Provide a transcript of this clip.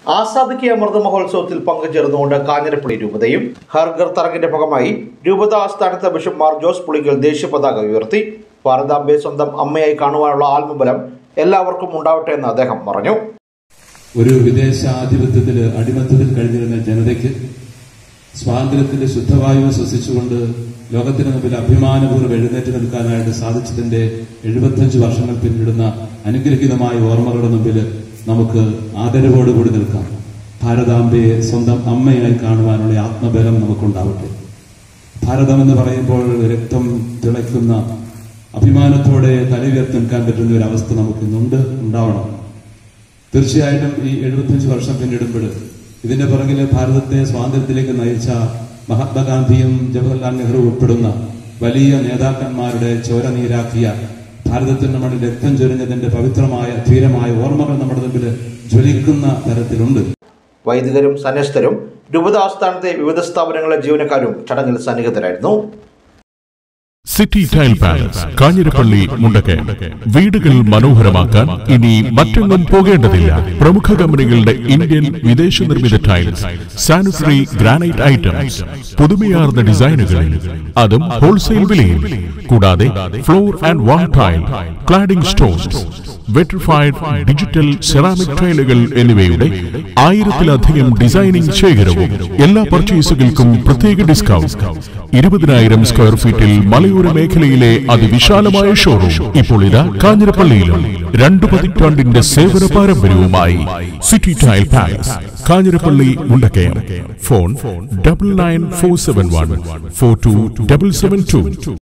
ആസാദിക്ക് അമൃത മഹോത്സവത്തിൽ പങ്കുചേർന്നുകൊണ്ട് കാഞ്ഞിരപ്പള്ളി രൂപതയും ഹർഗർ തറങ്ങിന്റെ ഭാഗമായി രൂപത ആസ്ഥാനത്ത് ബിഷപ്പ് മാർ ജോസ് പുളിക്കൽ ദേശീയ പതാക ഉയർത്തി ഭാരതാംബയെ സ്വന്തം അമ്മയായി കാണുവാനുള്ള ആത്മബലം എല്ലാവർക്കും ഉണ്ടാവട്ടെ എന്ന് അദ്ദേഹം പറഞ്ഞു ഒരു വിദേശാധിപത്യത്തിൽ അടിമത്തത്തിൽ കഴിഞ്ഞിരുന്ന ജനതയ്ക്ക് സ്വാതന്ത്ര്യത്തിന്റെ ശുദ്ധവായു ശ്വസിച്ചുകൊണ്ട് ലോകത്തിന് മുമ്പിൽ അഭിമാനപൂർവ്വം എഴുന്നേറ്റ് നിൽക്കാനായിട്ട് സാധിച്ചതിന്റെ എഴുപത്തഞ്ച് വർഷങ്ങൾ പിന്നിടുന്ന അനുഗ്രഹീതമായ ഓർമ്മകളുടെ മുമ്പിൽ നമുക്ക് ആദരവോടുകൂടി നിൽക്കാം ഭാരതാംബയെ സ്വന്തം അമ്മയായി കാണുവാനുള്ള ആത്മബലം നമുക്കുണ്ടാവട്ടെ ഭാരതം എന്ന് പറയുമ്പോൾ രക്തം തിളയ്ക്കുന്ന അഭിമാനത്തോടെ തലയുയർത്തി നിൽക്കാൻ പറ്റുന്ന ഒരു അവസ്ഥ നമുക്കിന്നുണ്ട് ഉണ്ടാവണം തീർച്ചയായിട്ടും ഈ എഴുപത്തിയഞ്ച് വർഷം പിന്നിടുമ്പോൾ ഇതിന്റെ പുറകില് ഭാരതത്തെ സ്വാതന്ത്ര്യത്തിലേക്ക് നയിച്ച മഹാത്മാഗാന്ധിയും ജവഹർലാൽ നെഹ്റു ഉൾപ്പെടുന്ന വലിയ നേതാക്കന്മാരുടെ ചോര നീരാക്കിയ ഭാരതത്തിന്റെ മണ്ണിൽ രക്തം ചൊരിഞ്ഞതിന്റെ പവിത്രമായ ധീരമായ ഓർമ്മകൾ നമ്മുടെ മുമ്പിൽ ജ്വലിക്കുന്ന തരത്തിലുണ്ട് വൈദികരും സന്യസ്തരും രൂപത ആസ്ഥാനത്തെ വിവിധ സ്ഥാപനങ്ങളിലെ ജീവനക്കാരും ചടങ്ങിൽ സന്നിഹിതരായിരുന്നു city tile palace Kanjirappally Mundakayam വീടുകൾ മനോഹരമാക്കാൻ ഇനി മറ്റെങ്ങും പോകേണ്ടതില്ല പ്രമുഖ കമ്പനികളുടെ ഇന്ത്യൻ വിദേശ നിർമ്മിത ടൈൽസ് സാനിറ്ററി ഗ്രാനൈറ്റ് ഐറ്റംസ് പുതുമയാർന്ന ഡിസൈനുകളിൽ അതും ഹോൾസെയിൽ വിലയിൽ കൂടാതെ floor and wall tile cladding stones vitrified digital ceramic ടൈലുകൾ എന്നിവയുടെ ആയിരത്തിലധികം ഡിസൈനിംഗ് ശേഖരവും എല്ലാ പർച്ചേസുകൾക്കും പ്രത്യേക ഡിസ്കൗണ്ട് ഇരുപതിനായിരം സ്ക്വയർ ഫീറ്റിൽ മലയോര മേഖലയിലെ അതിവിശാലമായ ഷോറൂം ഇപ്പോൾ ഇതാ കാഞ്ഞിരപ്പള്ളിയിലും രണ്ടു പതിറ്റാണ്ടിന്റെ സേവന പാരമ്പര്യവുമായി city tile palace Kanjirappally Mundakayam phone double nine four seven one four two double seven to